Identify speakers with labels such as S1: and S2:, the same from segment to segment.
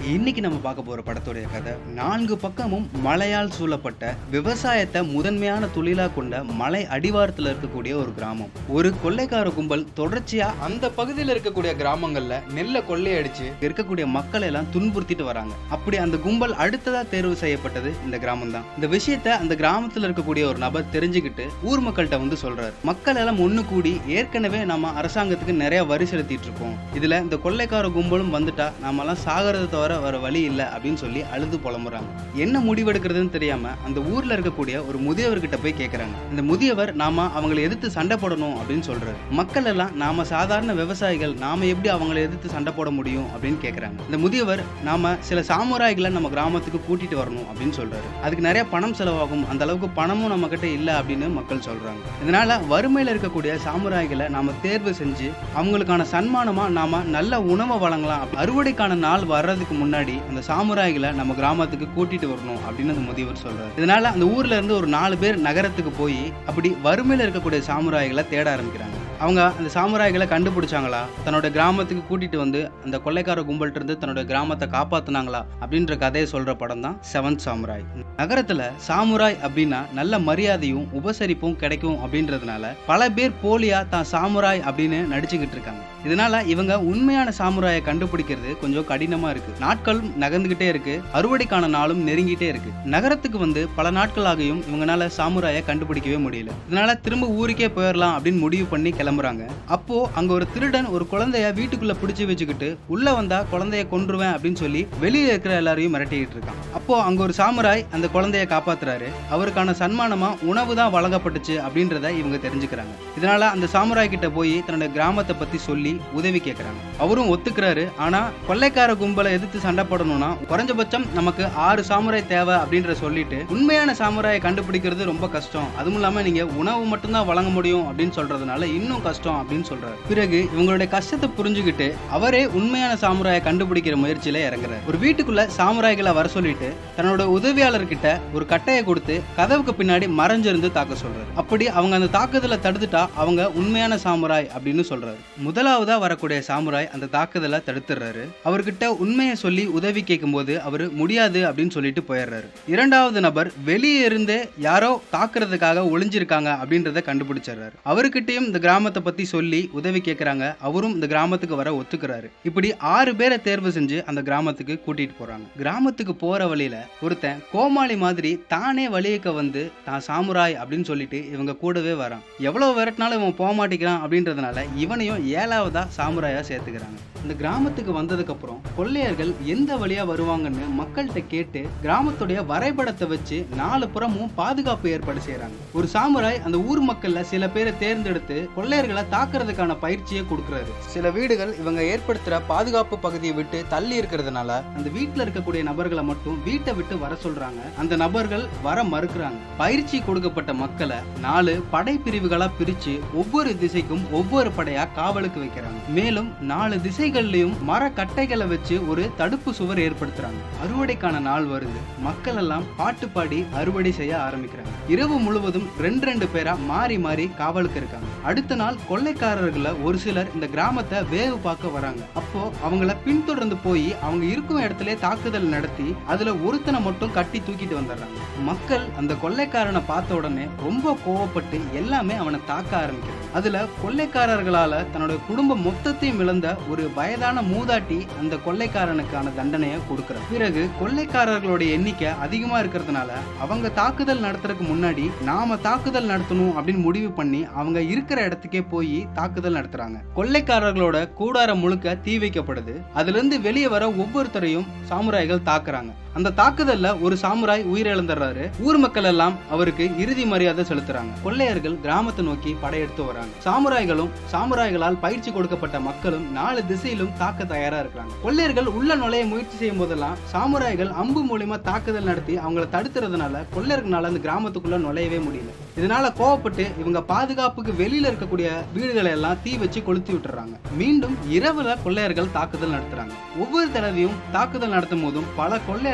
S1: இன்னைக்கு நம்ம பார்க்க போற படத்துடைய கதை நான்கு பக்கமும் மலையால் சூழப்பட்ட விவசாயத்தை முதன்மையான தொழிலா கொண்ட மலை அடிவாரத்துல இருக்கக்கூடிய ஒரு கிராமம் ஒரு கொள்ளைக்கார கும்பல் தொடர்ச்சியா அந்த பகுதியில் இருக்கக்கூடிய கிராமங்கள்ல நெல்லை கொள்ளையடிச்சு இருக்கக்கூடிய மக்களை எல்லாம் துன்புறுத்திட்டு வராங்க அப்படி அந்த கும்பல் அடுத்ததா தேர்வு செய்யப்பட்டது இந்த கிராமம் தான் இந்த விஷயத்த அந்த கிராமத்துல இருக்கக்கூடிய ஒரு நபர் தெரிஞ்சுக்கிட்டு ஊர் மக்கள்கிட்ட வந்து சொல்றாரு மக்கள் எல்லாம் ஒண்ணு கூடி ஏற்கனவே நம்ம அரசாங்கத்துக்கு நிறைய வரி செலுத்திட்டு இருக்கோம் இதுல இந்த கொள்ளைக்கார கும்பலும் வந்துட்டா நாமெல்லாம் சாகிறத தவிர வர வழி இல்லை அப்படின்னு சொல்லி அழுது புலம்புறாங்க என்ன முடிவெடுக்கிறதுன்னு தெரியாம அந்த ஊர்ல இருக்கக்கூடிய ஒரு முதியவர்கிட்ட போய் கேட்கறாங்க இந்த முதியவர் நாம அவங்களை எதிர்த்து சண்டை போடணும் அப்படின்னு சொல்றாரு மக்கள் எல்லாம் நாம சாதாரண விவசாயிகள் நாம எப்படி அவங்களை எதிர்த்து சண்டை போட முடியும் அப்படின்னு கேட்கறாங்க இந்த முதியவர் நாம சில சாமுராய்களை நம்ம கிராமத்துக்கு கூட்டிட்டு வரணும் அப்படின்னு சொல்றாரு அதுக்கு நிறைய பணம் செலவாகும் அந்த அளவுக்கு பணமும் நம்ம கிட்ட இல்ல அப்படின்னு மக்கள் சொல்றாங்க இதனால வறுமையில இருக்கக்கூடிய சாமுராய்களை நாம தேர்வு செஞ்சு அவங்களுக்கான சன்மானமா நாம நல்ல உணவை வழங்கலாம் அறுவடைக்கான நாள் வர்றதுக்கு முன்னாடி அந்த சாமுராய்களை நம்ம கிராமத்துக்கு கூட்டிட்டு வரணும் அப்படின்னு அந்த முதியவர் சொல்றாரு இதனால அந்த ஊர்ல இருந்து ஒரு நாலு பேர் நகரத்துக்கு போய் அப்படி வறுமையில இருக்கக்கூடிய சாமுராய்களை தேட ஆரம்பிக்கிறாங்க அவங்க அந்த சாமுராய்களை கண்டுபிடிச்சாங்களா தன்னோட கிராமத்துக்கு கூட்டிட்டு வந்து அந்த கொள்ளைக்கார கும்பல்ட்ட இருந்து தன்னோட கிராமத்தை காப்பாத்துனாங்களா அப்படின்ற கதையை சொல்ற படம் தான் செவன்த் சாமுராய் நகரத்துல சாமுராய் அப்படின்னா நல்ல மரியாதையும் உபசரிப்பும் கிடைக்கும் அப்படின்றதுனால பல பேர் போலியா தான் சாமுராய் அப்படின்னு நடிச்சுக்கிட்டு இருக்காங்க இதனால இவங்க உண்மையான சாமுராயை கண்டுபிடிக்கிறது கொஞ்சம் கடினமா இருக்கு நாட்களும் நகர்ந்துகிட்டே இருக்கு அறுவடைக்கான நாளும் நெருங்கிட்டே இருக்கு நகரத்துக்கு வந்து பல நாட்கள் ஆகியும் இவங்கனால சாமுராயை கண்டுபிடிக்கவே முடியல இதனால திரும்ப ஊருக்கே போயிடலாம் அப்படின்னு முடிவு பண்ணி கிளம்புறாங்க அப்போ அங்க ஒரு திருடன் ஒரு குழந்தைய வீட்டுக்குள்ள பிடிச்சு வச்சுக்கிட்டு உள்ள வந்தா குழந்தைய கொன்றுவேன் அப்படின்னு சொல்லி வெளியில இருக்கிற எல்லாரையும் மிரட்டிக்கிட்டு இருக்கான் அப்போ அங்க ஒரு சாமுராய் அந்த குழந்தைய காப்பாத்துறாரு அவருக்கான சன்மானமா உணவு தான் வழங்கப்பட்டுச்சு அப்படின்றத இவங்க தெரிஞ்சுக்கிறாங்க இதனால அந்த சாமுராய் கிட்ட போய் தன்னோட கிராமத்தை பத்தி சொல்லி உதவி கேட்கறாங்க அவரும் ஒத்துக்கிறாரு ஆனா கொள்ளைக்கார கும்பலை எதிர்த்து சண்டை போடணும்னா குறைஞ்சபட்சம் நமக்கு ஆறு சாமுராய் தேவை அப்படின்ற சொல்லிட்டு உண்மையான சாமுராயை கண்டுபிடிக்கிறது ரொம்ப கஷ்டம் அதுவும் இல்லாம நீங்க உணவு மட்டும்தான் வழங்க முடியும் அப்படின்னு சொல்றதுனால இன்னும் கஷ்டம் அப்படின்னு சொல்றாரு பிறகு இவங்களுடைய கஷ்டத்தை புரிஞ்சுக்கிட்டு அவரே உண்மையான சாமுராயை கண்டுபிடிக்கிற முயற்சியில இறங்குறாரு ஒரு வீட்டுக்குள்ள சாமுராய்களை வர சொல்லிட்டு தன்னோட உதவியாளர்கிட்ட ஒரு கட்டையை கொடுத்து கதவுக்கு பின்னாடி மறைஞ்சிருந்து தாக்க சொல்றாரு அப்படி அவங்க அந்த தாக்குதலை தடுத்துட்டா அவங்க உண்மையான சாமுராய் அப்படின்னு சொல்றாரு முதலாவதா வரக்கூடிய சாமுராய் அந்த தாக்குதலை தடுத்துடுறாரு அவர்கிட்ட உண்மையை சொல்லி உதவி கேட்கும்போது அவர் முடியாது அப்படின்னு சொல்லிட்டு போயிடுறாரு இரண்டாவது நபர் வெளியே இருந்தே யாரோ தாக்குறதுக்காக ஒளிஞ்சிருக்காங்க அப்படின்றத கண்டுபிடிச்சிடுறாரு அவர்கிட்டயும் இந்த கிராமத்தை பத்தி சொல்லி உதவி கேட்கறாங்க அவரும் இந்த கிராமத்துக்கு வர ஒத்துக்கிறாரு இப்படி ஆறு பேரை தேர்வு செஞ்சு அந்த கிராமத்துக்கு கூட்டிட்டு போறாங்க கிராமத்துக்கு போற வழியில ஒருத்தன் கோமாளி மாதிரி தானே வழியக்க வந்து தான் சாமுராய் அப்படின்னு சொல்லிட்டு இவங்க கூடவே வரான் எவ்வளவு விரட்டினாலும் இவன் போக மாட்டேங்கிறான் அப்படின்றதுனால இவனையும் ஏழாவதா சாமுராயா சேர்த்துக்கிறாங்க இந்த கிராமத்துக்கு வந்ததுக்கு அப்புறம் கொள்ளையர்கள் எந்த வழியா வருவாங்கன்னு மக்கள்கிட்ட கேட்டு கிராமத்துடைய வரைபடத்தை வச்சு நாலு புறமும் பாதுகாப்பு ஏற்பாடு செய்யறாங்க ஒரு சாமுராய் அந்த ஊர் மக்கள்ல சில பேரை தேர்ந்தெடுத்து கொள்ளையர்களை தாக்குறதுக்கான பயிற்சியை கொடுக்கறாரு சில வீடுகள் இவங்க ஏற்படுத்துற பாதுகாப்பு பகுதியை விட்டு தள்ளி இருக்கிறதுனால அந்த வீட்டுல இருக்கக்கூடிய நபர்களை மட்டும் வீட்டை விட்டு வர சொல்றாங்க அந்த நபர்கள் வர மறுக்கிறாங்க பயிற்சி கொடுக்கப்பட்ட மக்களை நாலு படை பிரிவுகளா பிரிச்சு ஒவ்வொரு திசைக்கும் ஒவ்வொரு படையா காவலுக்கு வைக்கிறாங்க மேலும் நாலு திசைகள்லயும் மர கட்டைகளை வச்சு ஒரு தடுப்பு சுவர் ஏற்படுத்துறாங்க அறுவடைக்கான நாள் வருது மக்கள் எல்லாம் பாட்டு பாடி அறுவடை செய்ய ஆரம்பிக்கிறாங்க இரவு முழுவதும் ரெண்டு ரெண்டு பேரா மாறி மாறி காவலுக்கு இருக்காங்க அடுத்த நாள் கொள்ளைக்காரர்கள ஒரு சிலர் இந்த கிராமத்தை வேவு பார்க்க வராங்க அப்போ அவங்கள பின்தொடர்ந்து போய் அவங்க இருக்கும் இடத்துல தாக்குதல் நடத்தி அதுல ஒருத்தனை மட்டும் கட்டி தூக்கிட்டு வந்துடுறாங்க மக்கள் அந்த கொள்ளைக்காரனை பார்த்த உடனே ரொம்ப கோவப்பட்டு எல்லாமே அவனை தாக்க ஆரம்பிக்கிறாங்க அதுல கொள்ளைக்காரர்களால தன்னோட குடும்பம் மொத்தத்தையும் இழந்த ஒரு வயதான மூதாட்டி அந்த கொள்ளைக்காரனுக்கான தண்டனையை கொடுக்கிறார் பிறகு கொள்ளைக்காரர்களுடைய எண்ணிக்கை அதிகமா இருக்கிறதுனால அவங்க தாக்குதல் நடத்துறதுக்கு முன்னாடி நாம தாக்குதல் நடத்தணும் அப்படின்னு முடிவு பண்ணி அவங்க இருக்கிற இடத்துக்கே போய் தாக்குதல் நடத்துறாங்க கொள்ளைக்காரர்களோட கூடாரம் முழுக்க தீ வைக்கப்படுது அதுல இருந்து வெளியே வர ஒவ்வொருத்தரையும் சாமுராய்கள் தாக்குறாங்க அந்த தாக்குதல்ல ஒரு சாமுராய் உயிரிழந்துடுறாரு ஊர் மக்கள் எல்லாம் அவருக்கு இறுதி மரியாதை செலுத்துறாங்க கொள்ளையர்கள் கிராமத்தை நோக்கி படையெடுத்து வராங்க சாமுராய்களும் சாமுராய்களால் பயிற்சி கொடுக்கப்பட்ட மக்களும் நாலு திசையிலும் தாக்க தயாரா இருக்கிறாங்க கொள்ளையர்கள் உள்ள நுழைய முயற்சி செய்யும் போதெல்லாம் சாமுராய்கள் அம்பு மூலியமா தாக்குதல் நடத்தி அவங்கள தடுத்துறதுனால கொள்ளையர்களால அந்த கிராமத்துக்குள்ள நுழையவே முடியல இதனால கோவப்பட்டு இவங்க பாதுகாப்புக்கு வெளியில இருக்கக்கூடிய வீடுகளை எல்லாம் தீ வச்சு கொளுத்தி விட்டுறாங்க மீண்டும் இரவுல கொள்ளையர்கள் தாக்குதல் நடத்துறாங்க ஒவ்வொரு தடவையும் தாக்குதல் நடத்தும் போதும் பல கொள்ளையர்கள்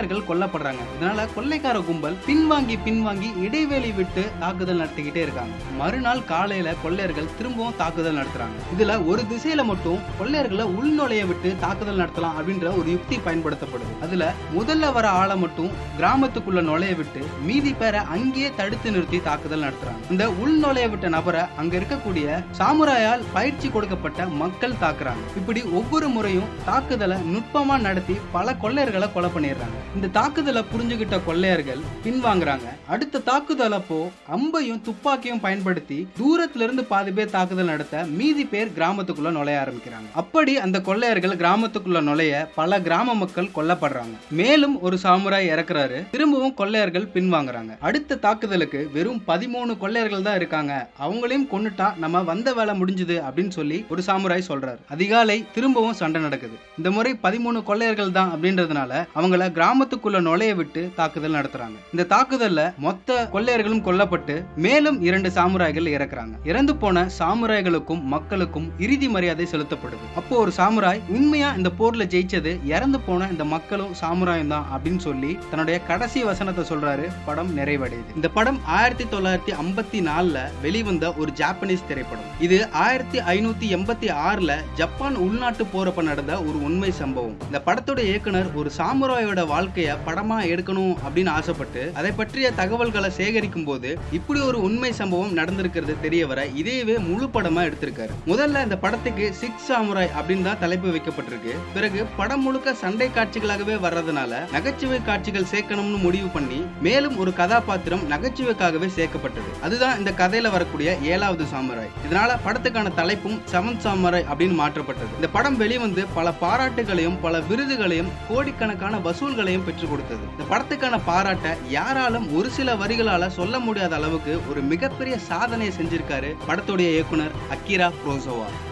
S1: கொள்ளையர்கள் கொல்லப்படுறாங்க இதனால கொள்ளைக்கார கும்பல் பின்வாங்கி பின்வாங்கி இடைவெளி விட்டு தாக்குதல் நடத்திக்கிட்டே இருக்காங்க மறுநாள் காலையில கொள்ளையர்கள் திரும்பவும் தாக்குதல் நடத்துறாங்க இதுல ஒரு திசையில மட்டும் கொள்ளையர்களை உள்நுழைய விட்டு தாக்குதல் நடத்தலாம் அப்படின்ற ஒரு யுக்தி பயன்படுத்தப்படுது அதுல முதல்ல வர ஆளை மட்டும் கிராமத்துக்குள்ள நுழைய விட்டு மீதி பேரை அங்கேயே தடுத்து நிறுத்தி தாக்குதல் நடத்துறாங்க இந்த உள் நுழைய விட்ட நபரை அங்க இருக்கக்கூடிய சாமுராயால் பயிற்சி கொடுக்கப்பட்ட மக்கள் தாக்குறாங்க இப்படி ஒவ்வொரு முறையும் தாக்குதலை நுட்பமா நடத்தி பல கொள்ளையர்களை கொலை பண்ணிடுறாங்க இந்த தாக்குதலை புரிஞ்சுகிட்ட கொள்ளையர்கள் பின்வாங்குறாங்க அடுத்த தாக்குதல் அப்போ அம்பையும் துப்பாக்கியும் பயன்படுத்தி தூரத்துல இருந்து பாதி பேர் தாக்குதல் நடத்த மீதி பேர் கிராமத்துக்குள்ள நுழைய ஆரம்பிக்கிறாங்க அப்படி அந்த கொள்ளையர்கள் கிராமத்துக்குள்ள நுழைய பல கிராம மக்கள் கொல்லப்படுறாங்க மேலும் ஒரு சாமுராய் இறக்குறாரு திரும்பவும் கொள்ளையர்கள் பின்வாங்குறாங்க அடுத்த தாக்குதலுக்கு வெறும் பதிமூணு கொள்ளையர்கள் தான் இருக்காங்க அவங்களையும் கொன்னுட்டா நம்ம வந்த வேலை முடிஞ்சுது அப்படின்னு சொல்லி ஒரு சாமுராய் சொல்றாரு அதிகாலை திரும்பவும் சண்டை நடக்குது இந்த முறை பதிமூணு கொள்ளையர்கள் தான் அப்படின்றதுனால அவங்கள கிராமத்துக்குள்ள நுழைய விட்டு தாக்குதல் நடத்துறாங்க இந்த தாக்குதல்ல மொத்த கொள்ளையர்களும் கொல்லப்பட்டு மேலும் இரண்டு சாமுராய்கள் இறக்குறாங்க இறந்து போன சாமுராய்களுக்கும் மக்களுக்கும் இறுதி மரியாதை செலுத்தப்படுது அப்போ ஒரு சாமுராய் உண்மையா இந்த போர்ல ஜெயிச்சது இறந்து போன இந்த மக்களும் சாமுராயும் தான் அப்படின்னு சொல்லி தன்னுடைய கடைசி வசனத்தை சொல்றாரு படம் நிறைவடையுது இந்த படம் ஆயிரத்தி தொள்ளாயிரத்தி ஐம்பத்தி நாலுல வெளிவந்த ஒரு ஜாப்பனீஸ் திரைப்படம் இது ஆயிரத்தி ஐநூத்தி எண்பத்தி ஆறுல ஜப்பான் உள்நாட்டு போறப்ப நடந்த ஒரு உண்மை சம்பவம் இந்த படத்தோட இயக்குனர் ஒரு சாமுராயோட வாழ்க்கைய படமா எடுக்கணும் அப்படின்னு ஆசைப்பட்டு அதை பற்றிய தகவல்களை சேகரிக்கும் போது இப்படி ஒரு உண்மை சம்பவம் நடந்திருக்கிறது தெரிய வர இதையவே முழு படமா எடுத்திருக்காரு முதல்ல இந்த படத்துக்கு சிக்ஸ் சாமுராய் அப்படின்னு தான் தலைப்பு வைக்கப்பட்டிருக்கு பிறகு படம் முழுக்க சண்டை காட்சிகளாகவே வர்றதுனால நகைச்சுவை காட்சிகள் சேர்க்கணும்னு முடிவு பண்ணி மேலும் ஒரு கதாபாத்திரம் நகைச்சுவைக்காகவே சேர்க்கப்பட்டது அதுதான் இந்த கதையில வரக்கூடிய ஏழாவது சாமுராய் இதனால படத்துக்கான தலைப்பும் செவன்த் சாமுராய் அப்படின்னு மாற்றப்பட்டது இந்த படம் வெளிவந்து பல பாராட்டுகளையும் பல விருதுகளையும் கோடிக்கணக்கான வசூல்களையும் பெற்றுக் கொடுத்தது இந்த படத்துக்கான பாராட்டை யாராலும் ஒரு சில வரிகளால சொல்ல முடியாத அளவுக்கு ஒரு மிகப்பெரிய சாதனையை செஞ்சிருக்காரு படத்துடைய இயக்குனர் அக்கிரா புரோசோவா